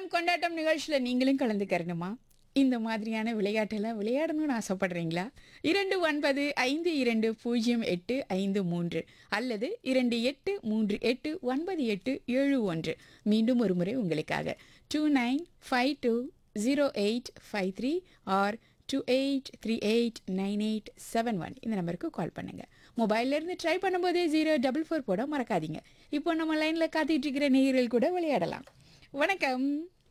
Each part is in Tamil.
கொண்டாட்டம் நிகழ்ச்சியில் நீங்களும் கலந்துக்கிறணுமா இந்த மாதிரியான விளையாட்டெல்லாம் விளையாடணும்னு ஆசைப்படுறீங்களா இரண்டு ஒன்பது ஐந்து இரண்டு பூஜ்ஜியம் எட்டு ஐந்து மூன்று அல்லது இரண்டு எட்டு மூன்று எட்டு ஒன்பது எட்டு ஏழு ஒன்று மீண்டும் ஒரு முறை உங்களுக்காக two nine five two zero eight five three or two eight three eight nine eight seven one இந்த நம்பருக்கு கால் பண்ணுங்கள் மொபைல்லேருந்து ட்ரை பண்ணும்போதே ஜீரோ டபுள் ஃபோர் போட மறக்காதீங்க இப்போ நம்ம லைனில் காத்துட்டு இருக்கிற நேயர்கள் கூட விளையாடலாம் வணக்கம்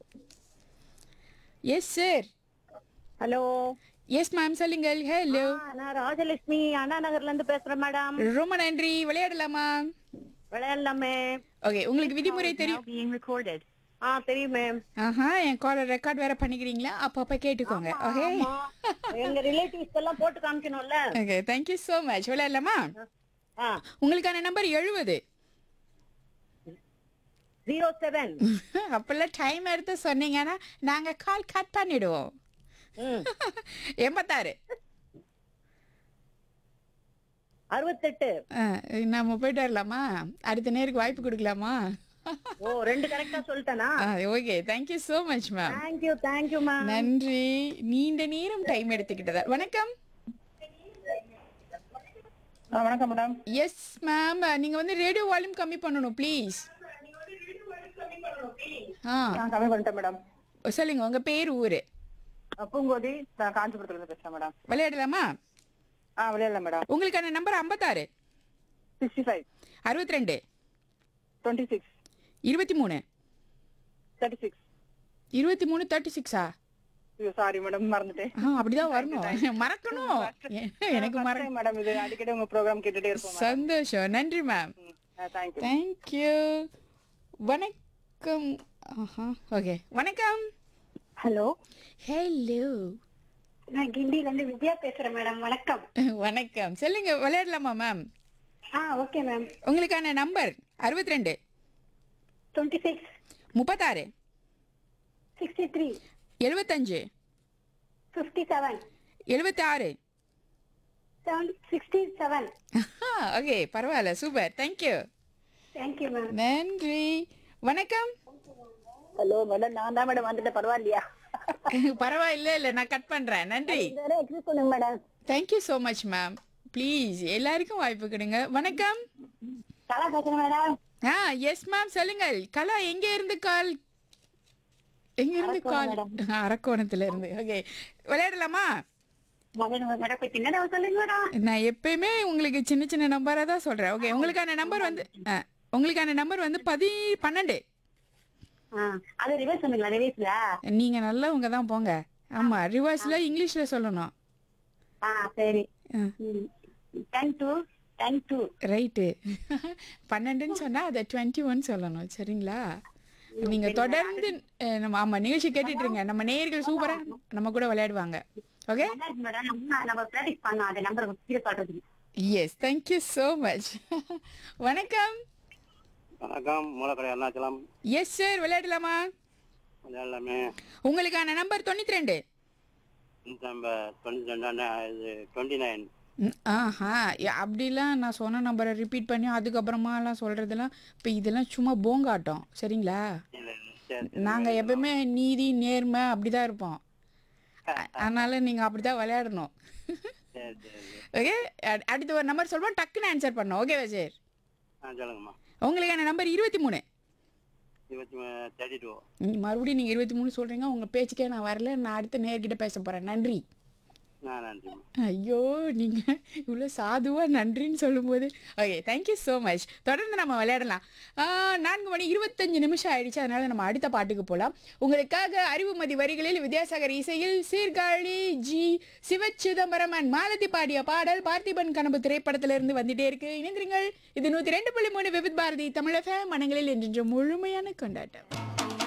yes sir hello yes ma'am சொல்லுங்கள் ஹலோ நான் ராஜலட்சுமி அண்ணா நகர்ல இருந்து பேசுறேன் மேடம் ரொம்ப நன்றி விளையாடலாமா விளையாடலாமே ஓகே உங்களுக்கு விதிமுறை தெரியும் being recorded ஆ தெரியும் மேம் ஆஹா என் காலை ரெக்கார்ட் வேற பண்ணிக்கிறீங்களா அப்பப்போ கேட்டுக்கோங்க ஓகே எங்க ரிலேட்டிவ்ஸ் எல்லாம் போட்டு காமிக்கணும்ல ஓகே தேங்க்யூ ஸோ மச் விளையாடலாமா ஆ உங்களுக்கான நம்பர் எழுபது ஜீரோ செவன் அப்பெல்லாம் டைம் எடுத்து சொன்னீங்கன்னா நாங்கள் கால் கட் பண்ணிடுவோம் எண்பத்தாறு அறுபத்தெட்டு ஆ, நம்ம போயிட்டு வரலாமா அடுத்த நேருக்கு வாய்ப்பு கொடுக்கலாமா ஓ ரெண்டு கரெக்டா சொல்லிட்டேனா okay thank you so much ma'am thank you thank you ma'am நன்றி நீண்ட நேரம் டைம் எடுத்துக்கிட்டதா வணக்கம் வணக்கம் மேடம் எஸ் மேம் நீங்க வந்து ரேடியோ வால்யூம் கம்மி பண்ணணும் ப்ளீஸ் ஆ நான் கம்மி பண்ணிட்டேன் மேடம் சொல்லுங்க உங்க பேர் ஊரு பூங்கோதி நான் காஞ்சிபுரத்துல இருந்து பேசுறேன் மேடம் விளையாடலாமா ஆ விளையாடலாம் மேடம் உங்களுக்கான நம்பர் ஐம்பத்தாறு சிக்ஸ்டி ஃபைவ் அறுபத்தி ரெண்டு டுவெண்ட்டி சிக்ஸ் இருபத்தி மூணு தேர்ட்டி சிக்ஸ் இருபத்தி மூணு தேர்ட்டி சிக்ஸா சாரி மேடம் மறந்துட்டேன் ஆ அப்படிதான் வரணும் மறக்கணும் எனக்கு மற மேடம் இது அடிக்கடி உங்க ப்ரோக்ராம் கேட்டுட்டே இருப்போம் சந்தோஷம் நன்றி மேம் தேங்க்யூ தேங்க்யூ வணக்கம் ஆஹா ஓகே வணக்கம் ஹலோ ஹலோ நான் கிண்டில இருந்து வித்யா பேசுறேன் மேடம் வணக்கம் வணக்கம் சொல்லுங்க விளையாடலாமா மேம் ஆ ஓகே மேம் உங்களுக்கான நம்பர் அறுபத்தி ரெண்டு டுவெண்ட்டி சிக்ஸ் முப்பத்தாறு சிக்ஸ்டி த்ரீ எழுபத்தஞ்சு ஃபிஃப்டி செவன் எழுபத்தி ஆறு செவன் சிக்ஸ்டி செவன் ஓகே பரவாயில்ல சூப்பர் தேங்க்யூ தேங்க்யூ மேம் நன்றி வணக்கம் ஹலோ மேடம் நான் தான் மேடம் வந்துட்டேன் பரவாயில்லையா பரவாயில்ல இல்லை நான் கட் பண்ணுறேன் நன்றி எக்ஸிஸ்ட் பண்ணுங்க madam thank you so much ma'am please எல்லாருக்கும் வாய்ப்பு கொடுங்க வணக்கம் கலா பேசுறேன் மேடம் ஆ எஸ் மேம் சொல்லுங்கள் கலா எங்க இருந்து கால் எங்க இருந்து கால் அரக்கோணத்துல இருந்து ஓகே விளையாடலாமா மேடம் போய் சின்ன சொல்லுங்க மேடம் நான் எப்பயுமே உங்களுக்கு சின்ன சின்ன நம்பரா தான் சொல்றேன் ஓகே உங்களுக்கான நம்பர் வந்து ஆ, உங்களுக்கான நம்பர் வந்து பதி பன்னெண்டு ஆ அது ரிவர்ஸ் பண்ணுங்களா ரிவர்ஸ்ல நீங்க நல்லவங்க தான் போங்க ஆமா ரிவர்ஸ்ல இங்கிலீஷ்ல சொல்லணும் ஆ சரி ten two ten two right பன்னெண்டுன்னு சொன்னா அதை டுவெண்ட்டி ஒன் சொல்லணும் சரிங்களா நீங்க தொடர்ந்து அஹ், நம்ம ஆமா நிகழ்ச்சி கேட்டுட்டு இருங்க நம்ம நேயர்கள் சூப்பரா நம்ம கூட விளையாடுவாங்க ஓகே மேடம் நம்ம நம்ம ப்ராக்டிஸ் பண்ணோம் அந்த நம்பர் கீழே சொல்றது எஸ் தேங்க்யூ ஸோ மச் வணக்கம் வணக்கம் மூலக்கடை அருணாச்சலம் எஸ் சார் விளையாடலாமா எல்லாமே உங்களுக்கான நம்பர் தொண்ணூத்தி ரெண்டு நம்ம தொண்ணூத்தி ரெண்டாம் இது டுவெண்ட்டி நைன் ம், ஆஹா யா, அப்படிலாம் நான் சொன்ன நம்பரை ரிப்பீட் பண்ணி அதுக்கப்புறமாலாம் சொல்கிறதெல்லாம் இப்போ இதெல்லாம் சும்மா போங்காட்டம் சரிங்களா இல்லை சரி நாங்கள் எப்பவுமே நீதி நேர்மை அப்படி தான் இருப்போம் அ- அதனால நீங்கள் அப்படி தான் விளையாடணும் சரி சரி ஓகே அடுத்து ஒரு நம்பர் சொல்லுவோம் டக்குன்னு ஆன்சர் பண்ணோம் ஓகேவா சார் ஆ சொல்லுங்கம்மா உங்களுக்கான நம்பர் இருபத்தி மூணு இருபத்தி தேர்ட்டி டூ மறுபடியும் நீங்கள் இருபத்தி மூணு சொல்கிறீங்க உங்கள் பேச்சுக்கே நான் வரல நான் அடுத்த நேர்கிட்ட பேச போகிறேன் நன்றி ஆ நன்றிம்மா ஐயோ நீங்கள் இவ்வளோ சாதுவாக நன்றின்னு சொல்லும்போது ஓகே தேங்க்யூ ஸோ மச் தொடர்ந்து நம்ம விளையாடலாம் ஆ, நான்கு மணி இருபத்தஞ்சு நிமிஷம் ஆயிடுச்சு அதனால நம்ம அடுத்த பாட்டுக்கு போகலாம் உங்களுக்காக அறிவுமதி வரிகளில் வித்யாசாகர் இசையில் சீர்காழி ஜி சிவச்சிதம்பரம் அண்ட் மாலதி பாடிய பாடல் பார்த்திபன் கனவு திரைப்படத்திலிருந்து வந்துட்டே இருக்கு இணைந்திருங்கள் இது நூற்றி ரெண்டு புள்ளி மூணு விவித் பாரதி தமிழக மனங்களில் என்றென்று முழுமையான கொண்டாட்டம்